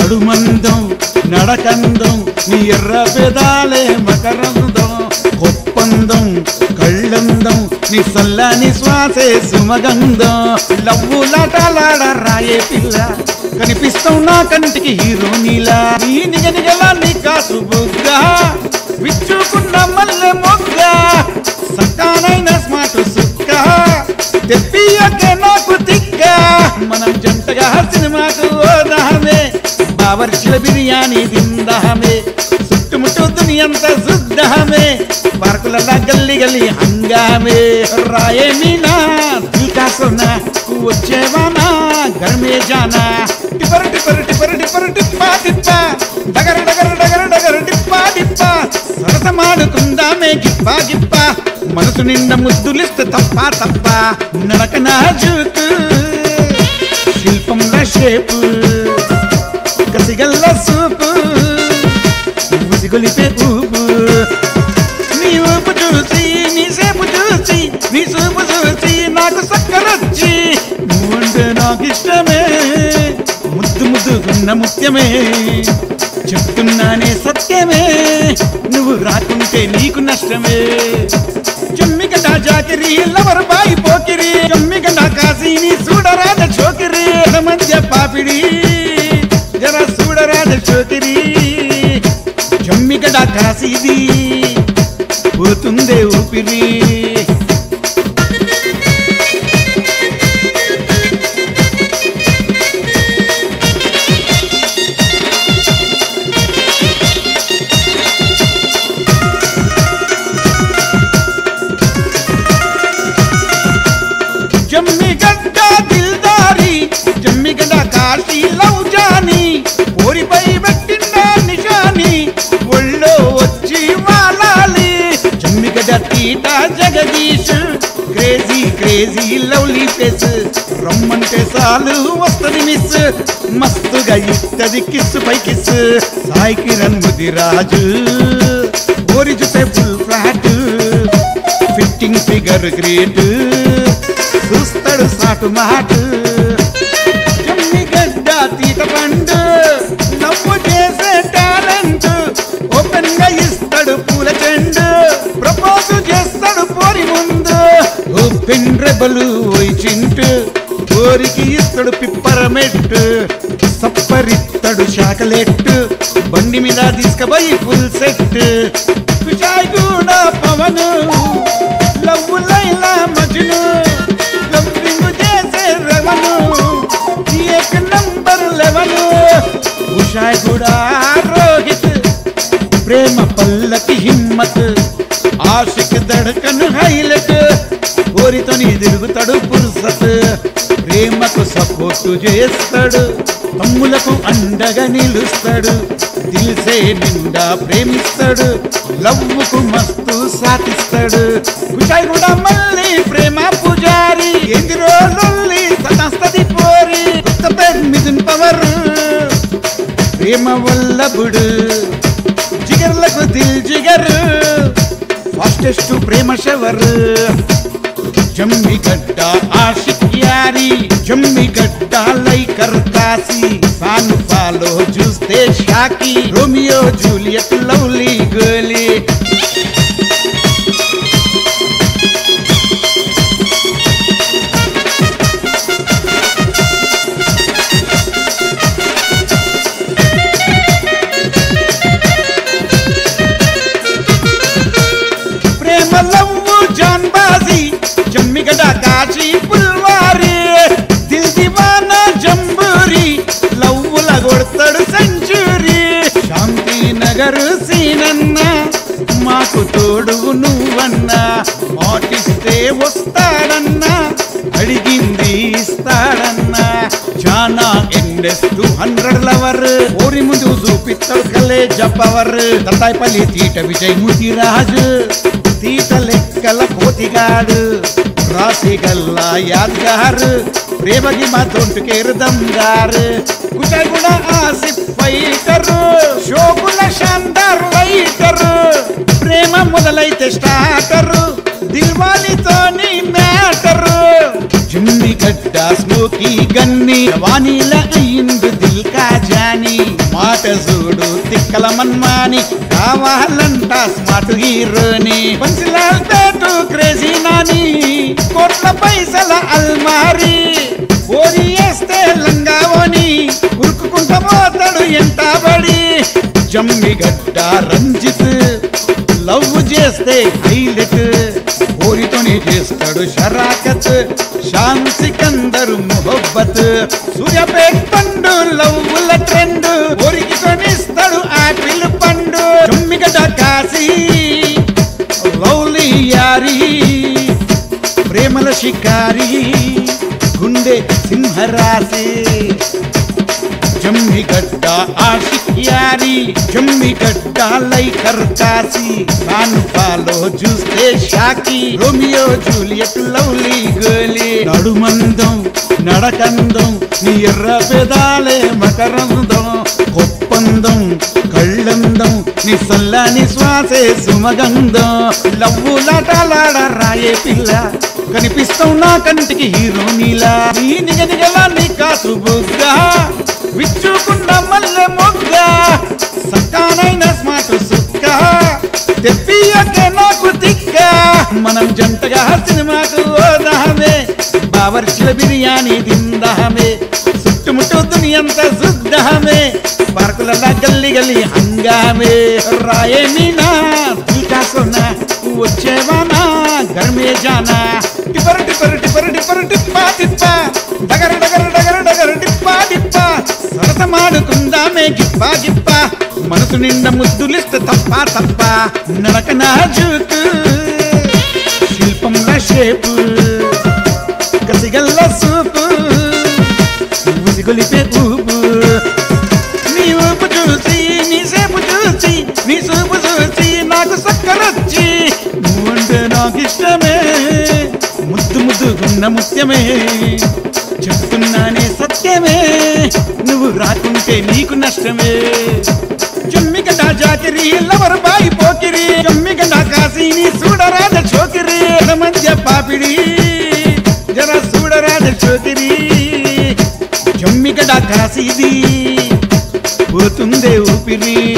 నడుమందం నడకందం నీ ఎర్ర పెదాలే మకరందం కొప్పందం కళ్ళందం నీ సల్లని శ్వాసే సుమగంధం లవ్వులాటలాడ రాయే పిల్ల కనిపిస్తావు నా కంటికి హీరో నీలా నీ నిగనిగలా నీ కాసు బుగ్గ విచ్చుకున్న మల్లె మొగ్గ సక్కానైన స్మార్ట్ సుక్క తెప్పియకే నాకు తిక్క మనం జంటగా సినిమాకు ఓదామే బావర్షిల బిర్యానీ తిందామే చుట్టుముట్టు దునియంత శుద్ధమే పార్కుల గల్లి గల్లి హంగామే రాయే మీనా దిల్కా సోనా వచ్చేవానా గర్మే జానా టిపర్ టిపర్ టిపర్ టిపర్ టిప్పా టిప్పా డగర డగర డగర డగర టిప్పా టిప్పా సరసమాడుకుందామే గిప్పా గిప్పా మనసు నిండా ముద్దులిస్తే తప్ప తప్ప నడక నా జూకు శిల్పంలో షేపు కసిగల్ల సూపు ముసిగొలిపే ఊపు నీ ఊపు చూసి నీ సేపు చూసి నీ చూపు చూసి నాకు సక్కరొచ్చి నువ్వంటే నాకు ఇష్టమే ముద్దు ముద్దుకున్న ముత్యమే చెప్తున్నానే సత్యమే నువ్వు రాకుంటే నీకు నష్టమే జమ్మిగడ్డ జాకిరి లవర్ బాయి పోకిరి జమ్మిగడ్డ కాశీని చూడరాద చోకిరి ఎడ మధ్య పాపిడి జర చూడరాద చోకిరి జమ్మిగడ్డ కాశీది పోతుందే ఊపిరి జమ్మిగడ్డ దిల్దారి జమ్మిగడ్డ కాశీ లవ్ జాని ఓరిపై పెట్టిన నిజాని ఒళ్ళో వచ్చి వాలాలి జమ్మిగడ్డ తీట Jagadish crazy crazy lovely face రమ్మంటే చాలు వస్తది మిస్ మస్తుగా ఇస్తది కిస్ పై కిస్ సాయి కిరణ్ ముదిరాజు ఓరి చూసే full flat fitting figure great చూస్తాడు సాటు మాట గడ్డ తీట పండు నవ్వు చేసే టాలెంట్ ఓపెన్ గా ఇస్తాడు పూల చెండు ప్రపోజ్ చేస్తాడు పోరి ముందు ఓపెన్ రెబలు చింటు కోరికి ఇస్తాడు పిప్పరమెట్ సప్పరిస్తాడు చాకలెట్ బండి మీద తీసుకుపోయి ఫుల్ సెట్ కుషాయి కూడా పవన్ లవ్ లైలా మజ్ను లవ్వింగ్ చేసే రెవను ఏక నంబర్ లెవెన్ ఉషాయ్ కూడా రోహిత్ ప్రేమ పల్లకి హిమ్మత్ ఆశిక్ దడకన్ హైలైట్ కోరితోని తిరుగుతాడు పురుసత్ ప్రేమకు సపోర్టు చేస్తాడు తమ్ములకు అండగా నిలుస్తాడు దిల్సే నిండా ప్రేమిస్తాడు లవ్వుకు మస్తు సాధిస్తాడు కుషాయి కూడా మళ్ళీ ప్రేమ పూజారి ఎన్ని రోజుల్ని సతస్తది పోరి కొత్త పేరు మిథున్ పవర్ ప్రేమ వల్లభుడు జిగర్లకు దిల్ జిగర్ ఫాస్టెస్ట్ ప్రేమ షవర్ జమ్మిగడ్డ ఆషిక్ యారి జమ్మిగడ్డ లైకర్ కాసి ఫాను ఫాలో చూస్తే షాకి రోమియో జూలియట్ లవ్లీ గోలీ ప్రేమ లవ్వు జాన్బాజీ జమ్మిగడ కాశీ పుల్వారి దిల్ దివానా జంబూరి లవ్వుల కొడతాడు సెంచురీ శాంతి నగర్ సీనన్న మాకు తోడువు నువ్వన్నా మాటిస్తే వస్తాడన్నా అడిగింది ఇస్తాడన్నా చానా ఎన్ఎస్ టూ హండ్రెడ్ లవర్ ఓరి ముందు చూపిస్తాడు కలే జపవర్ తటాయిపల్లి తీట విజయ్ ముదిరాజు తీట లెక్కల కోతిగాడు రాసి గల్లా యాద్గార్ ప్రేమకి మా తొంటుకేరు దమ్దార్ కుచాయ్ కూడా ఆసిఫ్ ఫైటర్ షోకుల షాందార్ లైటర్ ప్రేమ మొదలైతే స్టార్టర్ దిల్వాలితోని మ్యాటర్ జుమ్మి గడ్డ స్మోకీ గన్ని వానీల అయింది దిల్ కా జానీ మాట చూడు తిక్కల మన్మాని కావాలంట స్మార్ట్ హీరోని పంచిలాల్ పేటు క్రేజీ నాని కోట్ల పైసల అల్మారి ఓరి వేస్తే లంగావని ఉరుకుకుంట పోతాడు ఎంత బడి జమ్మిగడ్డ రంజిత్ లవ్ చేస్తే హైలెట్ ఓరితోనే చేస్తాడు షరాకత్ షాన్ సికందర్ మొహబ్బత్ సూర్యాపేట్ పండు లవ్వుల ట్రెండ్ ఓరికి కొనిస్తాడు ఆపిల్ పండు జమ్మిగడ్డ కాశీ లవ్లీ యారీ ప్రేమల షికారి గుండె సింహరాశి జమ్మిగడ్డ ఆషిక్యారి జమ్మిగడ్డ లైకర్ కాసి కాను పాలో చూస్తే షాకి రోమియో జూలియట్ లవ్లీ గోలి నడుమందం నడకందం నీ ఎర్ర పెదాలే మకరందం ఒప్పందం కళ్ళందం నీ సల్లని శ్వాసే సుమగంధం లవ్వు లాటలాడ రాయే పిల్ల కనిపిస్తావు నా కంటికి హీరో నీలా నీ నిగనిగలా నీ కాసు బుగ్గా విచ్చుకున్న మల్లె మొగ్గ సక్కానైన స్మార్ట్ సుక్క తెప్పియకే నాకు తిక్క మనం జంటగా సినిమాకు ఓదామే బావర్చిల బిర్యానీ తిందామే చుట్టుముట్టు దునియంత శుద్ధమే పార్కులల్లా గల్లి గల్లి హంగామే రాయే మీనా టీకా సోనా వచ్చేవానా గర్మే జానా టిపర్ టిపర్ టిపర్ టిపర్ టిప్పా టిప్పా డగర డగర డగర డగర టిప్పా టిప్పా సరసమాడుకుందామే గిప్పా గిప్పా మనసు నిండా ముద్దులిస్తే తప్ప తప్ప నడక నాజుకు శిల్పంల షేపు కసిగల్ల సూపు ఉసిగొలిపే ఊపు నీ ఊపు చూసి నీ సేపు చూసి నీ సూపు చూసి నాకు సక్కరొచ్చి నువ్వంటే నాకు ఇష్టమే ముద్దు ముద్దుగున్న ముత్యమే చెప్తున్నానే సత్యమే నువ్వు రాకుంటే నీకు నష్టమే జమ్మిగడ్డ జాకిరి లవర్ బాయి పోకిరి జమ్మిగడ్డ కాశీని చూడరాజ చోకిరి ఎడ మధ్య పాపిడి జర చూడరాజ చోకిరి జమ్మిగడ్డ కాశీది పోతుందే ఊపిరి